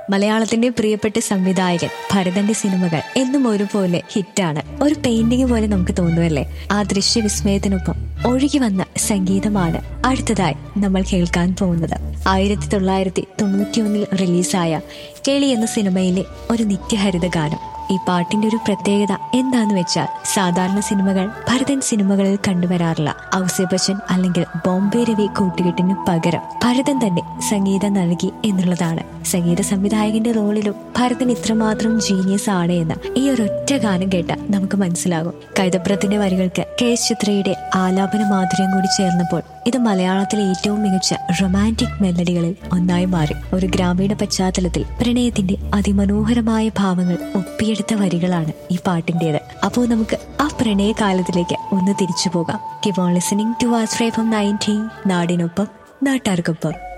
മലയാളത്തിന്റെ പ്രിയപ്പെട്ട സംവിധായകൻ ഭരതന്റെ സിനിമകൾ എന്നും ഒരുപോലെ ഹിറ്റാണ് ഒരു പെയിന്റിംഗ് പോലെ നമുക്ക് തോന്നുമല്ലേ ആ ദൃശ്യവിസ്മയത്തിനൊപ്പം ഒഴുകി വന്ന സംഗീതമാണ് അടുത്തതായി നമ്മൾ കേൾക്കാൻ പോകുന്നത് ആയിരത്തി തൊള്ളായിരത്തി തൊണ്ണൂറ്റിയൊന്നിൽ റിലീസായ കേളി എന്ന സിനിമയിലെ ഒരു നിത്യഹരിത ഗാനം ഈ പാട്ടിന്റെ ഒരു പ്രത്യേകത എന്താന്ന് വെച്ചാൽ സാധാരണ സിനിമകൾ ഭരതൻ സിനിമകളിൽ കണ്ടുവരാറില്ല ഔസേ ബച്ചൻ അല്ലെങ്കിൽ ബോംബെ രവി കൂട്ടുകെട്ടിന് പകരം ഭരതൻ തന്നെ സംഗീതം നൽകി എന്നുള്ളതാണ് സംഗീത സംവിധായകന്റെ റോളിലും ഭരതൻ ഇത്രമാത്രം ജീനിയസ് ആണ് എന്ന് ഈ ഒരൊറ്റ ഗാനം കേട്ട നമുക്ക് മനസ്സിലാകും കൈതപ്രത്തിന്റെ വരികൾക്ക് കെ എസ് ചിത്രയുടെ ആലാപന മാധുര്യം കൂടി ചേർന്നപ്പോൾ ഇത് മലയാളത്തിലെ ഏറ്റവും മികച്ച റൊമാൻറ്റിക് മെലഡികളിൽ ഒന്നായി മാറി ഒരു ഗ്രാമീണ പശ്ചാത്തലത്തിൽ പ്രണയത്തിന്റെ അതിമനോഹരമായ ഭാവങ്ങൾ ഒപ്പിയെടുത്ത വരികളാണ് ഈ പാട്ടിന്റേത് അപ്പോൾ നമുക്ക് ആ പ്രണയ കാലത്തിലേക്ക് ഒന്ന് തിരിച്ചു പോകാം കിവോൺ ലിസണിംഗ് ടു ആസ്ട്രേ ഫ്രം നയൻറ്റീൻ നാടിനൊപ്പം നാട്ടാർക്കൊപ്പം